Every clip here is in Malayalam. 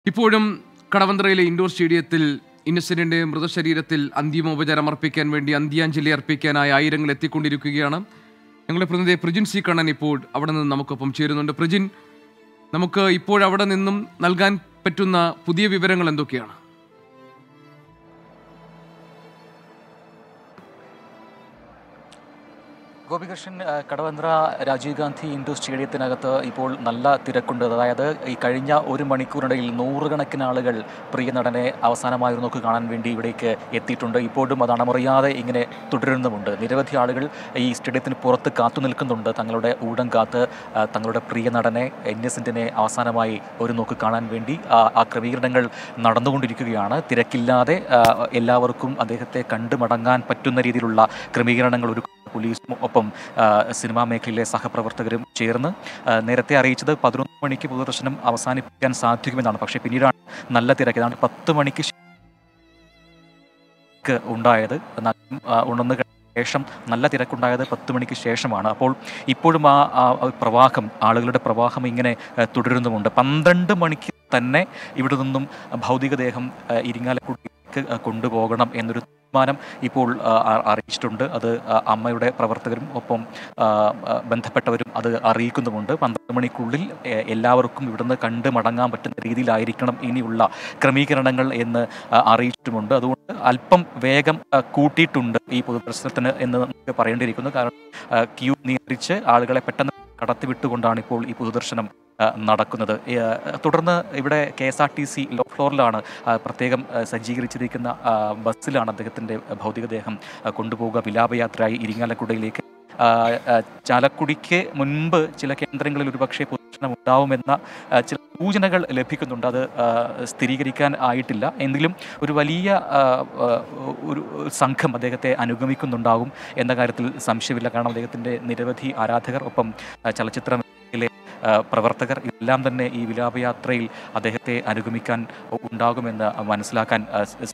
ഇപ്പോഴും കടവന്ത്രയിലെ ഇൻഡോർ സ്റ്റേഡിയത്തിൽ ഇന്നസെന്റിന്റെ മൃതശരീരത്തിൽ അന്തിമോപചാരം അർപ്പിക്കാൻ വേണ്ടി അന്ത്യാഞ്ജലി അർപ്പിക്കാനായി ആയിരങ്ങൾ എത്തിക്കൊണ്ടിരിക്കുകയാണ് ഞങ്ങളുടെ പ്രതിനിധി പ്രജിൻ സി കണ്ണൻ ഇപ്പോൾ അവിടെ നിന്ന് നമുക്കൊപ്പം ചേരുന്നുണ്ട് പ്രജിൻ നമുക്ക് ഇപ്പോൾ അവിടെ നിന്നും നൽകാൻ പറ്റുന്ന പുതിയ വിവരങ്ങൾ എന്തൊക്കെയാണ് ഗോപികൃഷ്ണൻ ആ, കടവന്ത്ര രാജീവ് ഗാന്ധി ഇൻഡോർ സ്റ്റേഡിയത്തിനകത്ത് ഇപ്പോൾ നല്ല തിരക്കുണ്ട് അതായത് ഈ കഴിഞ്ഞ ഒരു മണിക്കൂറിനിടയിൽ നൂറുകണക്കിന് ആളുകൾ പ്രിയ നടനെ അവസാനമായി ഒരു നോക്ക് കാണാൻ വേണ്ടി ഇവിടേക്ക് എത്തിയിട്ടുണ്ട് ഇപ്പോഴും അത് അണമുറിയാതെ ഇങ്ങനെ തുടരുന്നുമുണ്ട് നിരവധി ആളുകൾ ഈ സ്റ്റേഡിയത്തിന് പുറത്ത് കാത്തു നിൽക്കുന്നുണ്ട് തങ്ങളുടെ ഊടം കാത്ത് ആ, തങ്ങളുടെ പ്രിയ നടനെ ഇന്നസെൻറ്റിനെ അവസാനമായി ഒരു നോക്ക് കാണാൻ വേണ്ടി ആ ആ ക്രമീകരണങ്ങൾ നടന്നുകൊണ്ടിരിക്കുകയാണ് തിരക്കില്ലാതെ ആ, എല്ലാവർക്കും അദ്ദേഹത്തെ കണ്ടു മടങ്ങാൻ പറ്റുന്ന രീതിയിലുള്ള ക്രമീകരണങ്ങൾ ഒരു പോലീസും ഒപ്പം ആ, സിനിമാ മേഖലയിലെ സഹപ്രവർത്തകരും ചേർന്ന് ആ, നേരത്തെ അറിയിച്ചത് പതിനൊന്ന് മണിക്ക് പൊതുദർശനം അവസാനിപ്പിക്കാൻ സാധിക്കുമെന്നാണ് പക്ഷേ പിന്നീടാണ് നല്ല തിരക്ക് ഏതാണ്ട് പത്ത് മണിക്ക് ശേ- ക്ക് ഉണ്ടായത് എന്നാൽ ആ, ഉണർന്ന് കഴിഞ്ഞ ശേഷം നല്ല തിരക്കുണ്ടായത് പത്ത് മണിക്ക് ശേഷമാണ് അപ്പോൾ ഇപ്പോഴും ആ ആ പ്രവാഹം ആളുകളുടെ പ്രവാഹം ഇങ്ങനെ ആ, തുടരുന്നുമുണ്ട് പന്ത്രണ്ട് മണിക്ക് തന്നെ ഇവിടെ നിന്നും ഭൗതികദേഹം ആ, ഇരിങ്ങാലക്കുടിക്ക് ആ, കൊണ്ടുപോകണം എന്നൊരു തീരുമാനം ഇപ്പോൾ ആ, അ- അറിയിച്ചിട്ടുണ്ട് അത് ആ, അമ്മയുടെ പ്രവർത്തകരും ഒപ്പം ആ, ആ, ബന്ധപ്പെട്ടവരും അത് അറിയിക്കുന്നുമുണ്ട് പന്ത്രണ്ട് മണിക്കുള്ളിൽ എ, എല്ലാവർക്കും ഇവിടുന്ന് കണ്ട് മടങ്ങാൻ പറ്റുന്ന രീതിയിലായിരിക്കണം ഇനിയുള്ള ക്രമീകരണങ്ങൾ എന്ന് ആ, അറിയിച്ചിട്ടുമുണ്ട് അതുകൊണ്ട് അല്പം വേഗം ആ, കൂട്ടിയിട്ടുണ്ട് ഈ പൊതുദർശനത്തിന് എന്ന് നമുക്ക് പറയേണ്ടിയിരിക്കുന്നു കാരണം ആ, ക്യൂ നിയന്ത്രിച്ച് ആളുകളെ പെട്ടെന്ന് കടത്തിവിട്ടുകൊണ്ടാണ് ഇപ്പോൾ ഈ പൊതുദർശനം ആ, നടക്കുന്നത് ഏ, തുടർന്ന് ഇവിടെ K S R T C low ഫ്ലോറിലാണ് ആ, പ്രത്യേകം ആ, സജ്ജീകരിച്ചിരിക്കുന്ന ആ, ബസ്സിലാണ് അദ്ദേഹത്തിൻ്റെ ഭൗതികദേഹം ആ, കൊണ്ടുപോവുക വിലാപയാത്രയായി ഇരിങ്ങാലക്കുടയിലേക്ക് ആ, ആ, ചാലക്കുടിക്ക് മുൻപ് ചില കേന്ദ്രങ്ങളിൽ ഒരുപക്ഷെ പൊതുദർശനം ഉണ്ടാവുമെന്ന ആ, ചില സൂചനകൾ ലഭിക്കുന്നുണ്ട് അത് ആ, സ്ഥിരീകരിക്കാൻ ആയിട്ടില്ല എങ്കിലും ഒരു വലിയ ആ, ആ, ഒരു സംഘം അദ്ദേഹത്തെ അനുഗമിക്കുന്നുണ്ടാകും എന്ന കാര്യത്തിൽ സംശയമില്ല കാരണം അദ്ദേഹത്തിൻ്റെ നിരവധി ആരാധകർ ഒപ്പം ആ, ചലച്ചിത്ര മേഖലയിലെ ആ, പ്രവർത്തകർ എല്ലാം തന്നെ ഈ വിലാപയാത്രയിൽ അദ്ദേഹത്തെ അനുഗമിക്കാൻ ഉണ്ടാകുമെന്ന് മനസ്സിലാക്കാൻ ആ, സ്-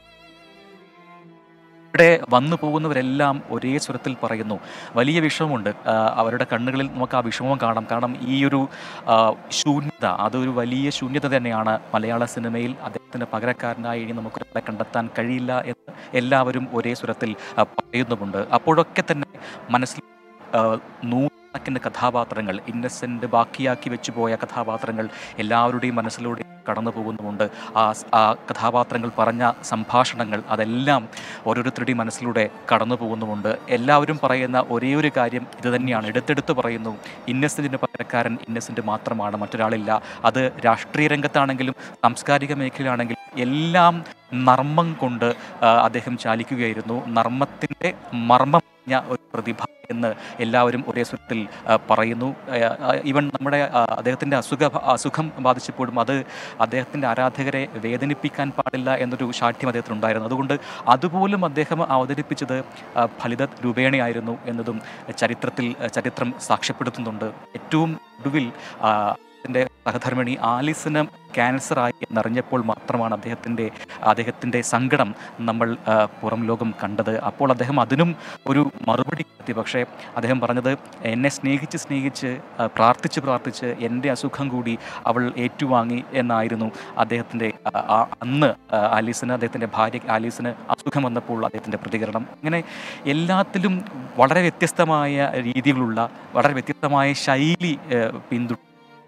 ഇവിടെ വന്നു പോകുന്നവരെല്ലാം ഒരേ സ്വരത്തിൽ പറയുന്നു വലിയ വിഷമമുണ്ട് ആ, അവരുടെ കണ്ണുകളിൽ നമുക്ക് ആ വിഷമം കാണാം കാരണം ഈ ഒരു ആ, ശൂന്യത അതൊരു വലിയ ശൂന്യത തന്നെയാണ് മലയാള സിനിമയിൽ അദ്ദേഹത്തിന് പകരക്കാരനായി ഇനി നമുക്ക് ഒരാളെ കണ്ടെത്താൻ കഴിയില്ല എന്ന് എല്ലാവരും ഒരേ സ്വരത്തിൽ ആ, പറയുന്നുമുണ്ട് അപ്പോഴൊക്കെ തന്നെ മനസ്സിൽ ആ, നൂറുകണക്കിന് കഥാപാത്രങ്ങൾ ഇന്നസെൻ്റ് ബാക്കിയാക്കി വെച്ചു പോയ കഥാപാത്രങ്ങൾ എല്ലാവരുടെയും മനസ്സിലൂടെ കടന്നു പോകുന്നുമുണ്ട് ആ സ്- ആ കഥാപാത്രങ്ങൾ പറഞ്ഞ സംഭാഷണങ്ങൾ അതെല്ലാം ഓരോരുത്തരുടെയും മനസ്സിലൂടെ കടന്നു പോകുന്നുമുണ്ട് എല്ലാവരും പറയുന്ന ഒരേ ഒരു കാര്യം ഇത് തന്നെയാണ് എടുത്തെടുത്ത് പറയുന്നു ഇന്നസെൻറ്റിന് പകരക്കാരൻ ഇന്നസെൻറ്റ് മാത്രമാണ് മറ്റൊരാളില്ല അത് രാഷ്ട്രീയ രംഗത്താണെങ്കിലും സാംസ്കാരിക മേഖലയിലാണെങ്കിലും എല്ലാം നർമ്മം കൊണ്ട് ആ, അദ്ദേഹം ചാലിക്കുകയായിരുന്നു നർമ്മത്തിൻ്റെ മർമ്മം പറഞ്ഞ ഒരു പ്രതിഭ എന്ന് എല്ലാവരും ഒരേ സ്വരത്തിൽ ആ, പറയുന്നു ഈവൻ നമ്മുടെ ആ, അദ്ദേഹത്തിൻ്റെ അസുഖ അസുഖം ബാധിച്ചപ്പോഴും അത് അദ്ദേഹത്തിൻ്റെ ആരാധകരെ വേദനിപ്പിക്കാൻ പാടില്ല എന്നൊരു ശാഠ്യം അദ്ദേഹത്തിനുണ്ടായിരുന്നു അതുകൊണ്ട് അതുപോലും അദ്ദേഹം അവതരിപ്പിച്ചത് ആ, ഫലിത രൂപേണയായിരുന്നു എന്നതും ചരിത്രത്തിൽ ചരിത്രം സാക്ഷ്യപ്പെടുത്തുന്നുണ്ട് ഏറ്റവും ഒടുവിൽ ആ, അദ്ദേഹത്തിൻ്റെ സഹധർമ്മിണി ആലിസിന് ക്യാൻസറായി എന്നറിഞ്ഞപ്പോൾ മാത്രമാണ് അദ്ദേഹത്തിൻ്റെ അദ്ദേഹത്തിൻ്റെ സങ്കടം നമ്മൾ ആ, പുറം ലോകം കണ്ടത് അപ്പോൾ അദ്ദേഹം അതിനും ഒരു മറുപടി എത്തി പക്ഷേ അദ്ദേഹം പറഞ്ഞത് എന്നെ സ്നേഹിച്ച് സ്നേഹിച്ച് ആ, പ്രാർത്ഥിച്ച് പ്രാർത്ഥിച്ച് എൻ്റെ അസുഖം കൂടി അവൾ ഏറ്റുവാങ്ങി എന്നായിരുന്നു അദ്ദേഹത്തിൻ്റെ ആ, ആ, അന്ന് ആ, ആലീസിന് അദ്ദേഹത്തിൻ്റെ ഭാര്യ ആലീസിന് അസുഖം വന്നപ്പോൾ അദ്ദേഹത്തിൻ്റെ പ്രതികരണം അങ്ങനെ എല്ലാത്തിലും വളരെ വ്യത്യസ്തമായ രീതിയിലുള്ള വളരെ വ്യത്യസ്തമായ ശൈലി ആ, പിന്തു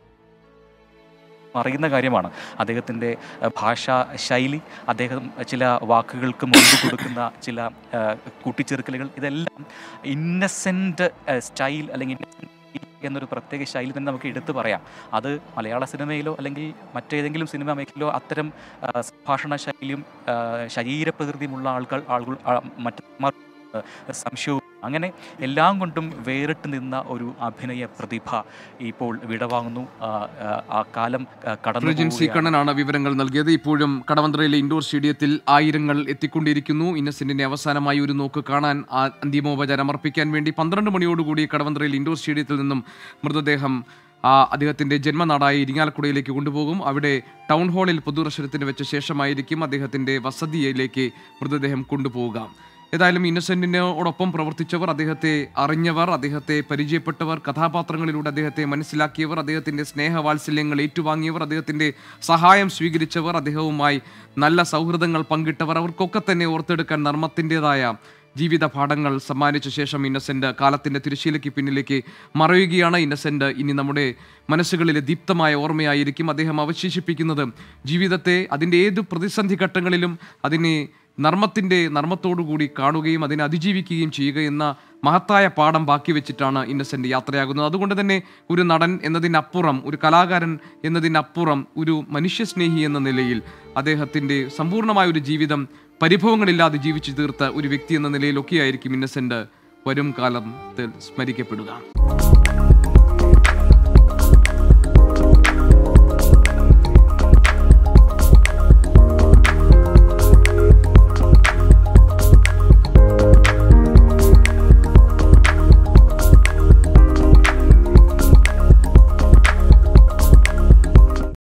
അറിയുന്ന കാര്യമാണ് അദ്ദേഹത്തിൻ്റെ അഹ്, ഭാഷാ ശൈലി അദ്ദേഹം ചില വാക്കുകൾക്ക് മുൻപ് കൊടുക്കുന്ന ചില അഹ്, കൂട്ടിച്ചേർക്കലുകൾ ഇതെല്ലാം ഇന്നസെൻ്റ് സ്റ്റൈൽ അല്ലെങ്കിൽ innocent feel എന്നൊരു പ്രത്യേക ശൈലി തന്നെ നമുക്ക് എടുത്തു പറയാം അത് മലയാള സിനിമയിലോ അല്ലെങ്കിൽ മറ്റേതെങ്കിലും സിനിമാ മേഖലയിലോ അത്തരം അഹ്, സംഭാഷണ ശൈലിയും അഹ്, ശരീരപ്രകൃതിയുമുള്ള ആൾക്കാർ ആളുകൾ ആ, മറ്റ് അഹ്, സംശയവും അങ്ങനെ എല്ലാം കൊണ്ടും വേറിട്ട് നിന്ന ഒരു അഭിനയ പ്രതിഭ ഇപ്പോൾ വിടവാങ്ങുന്നു ആ, ആ, ആ കാലം ആ, കടന്നു പ്രജിൻ സി പോവുകയാണ്. കണ്ണനാണ് വിവരങ്ങൾ നൽകിയത് ഇപ്പോഴും കടവന്ത്രയിലെ ഇൻഡോർ സ്റ്റേഡിയത്തിൽ ആയിരങ്ങൾ എത്തിക്കൊണ്ടിരിക്കുന്നു ഇന്നസെന്റിന്റെ അവസാനമായി ഒരു നോക്ക് കാണാൻ ആ അന്തിമോപചാരം അർപ്പിക്കാൻ വേണ്ടി പന്ത്രണ്ട് മണിയോടുകൂടി കടവന്ത്രയിൽ ഇൻഡോർ സ്റ്റേഡിയത്തിൽ നിന്നും മൃതദേഹം ആ അദ്ദേഹത്തിന്റെ ജന്മനാടായ ഇരിങ്ങാലക്കുടയിലേക്ക് കൊണ്ടുപോകും അവിടെ ടൗൺ ഹാളിൽ പൊതുദർശനത്തിന് വെച്ച ശേഷമായിരിക്കും അദ്ദേഹത്തിന്റെ വസതിയിലേക്ക് മൃതദേഹം കൊണ്ടുപോവുക ഏതായാലും ഇന്നസെന്റിനോടൊപ്പം പ്രവർത്തിച്ചവർ അദ്ദേഹത്തെ അറിഞ്ഞവർ അദ്ദേഹത്തെ പരിചയപ്പെട്ടവർ കഥാപാത്രങ്ങളിലൂടെ അദ്ദേഹത്തെ മനസ്സിലാക്കിയവർ അദ്ദേഹത്തിന്റെ സ്നേഹവാത്സല്യങ്ങൾ ഏറ്റുവാങ്ങിയവർ അദ്ദേഹത്തിന്റെ സഹായം സ്വീകരിച്ചവർ അദ്ദേഹവുമായി നല്ല സൗഹൃദങ്ങൾ പങ്കിട്ടവർ അവർക്കൊക്കെ തന്നെ ഓർത്തെടുക്കാൻ നർമ്മത്തിൻ്റെതായ ജീവിത പാഠങ്ങൾ സമ്മാനിച്ച ശേഷം ഇന്നസെന്റ് കാലത്തിന്റെ തിരശ്ശീലയ്ക്ക് പിന്നിലേക്ക് മറയുകയാണ് ഇന്നസെന്റ് ഇനി നമ്മുടെ മനസ്സുകളിലെ ദീപ്തമായ ഓർമ്മയായിരിക്കും അദ്ദേഹം അവശേഷിപ്പിക്കുന്നത് ജീവിതത്തെ അതിൻ്റെ ഏത് പ്രതിസന്ധി ഘട്ടങ്ങളിലും അതിനെ നർമ്മത്തിൻ്റെ നർമ്മത്തോടുകൂടി കാണുകയും അതിനെ അതിജീവിക്കുകയും ചെയ്യുക എന്ന മഹത്തായ പാഠം ബാക്കി വെച്ചിട്ടാണ് ഇന്നസെന്റ് യാത്രയാകുന്നത് അതുകൊണ്ട് തന്നെ ഒരു നടൻ എന്നതിനപ്പുറം ഒരു കലാകാരൻ എന്നതിനപ്പുറം ഒരു മനുഷ്യസ്നേഹി എന്ന നിലയിൽ അദ്ദേഹത്തിൻ്റെ സമ്പൂർണ്ണമായ ഒരു ജീവിതം പരിഭവങ്ങളില്ലാതെ ജീവിച്ചു തീർത്ത ഒരു വ്യക്തി എന്ന നിലയിലൊക്കെയായിരിക്കും ഇന്നസെന്റ് വരും കാലത്തിൽ സ്മരിക്കപ്പെടുക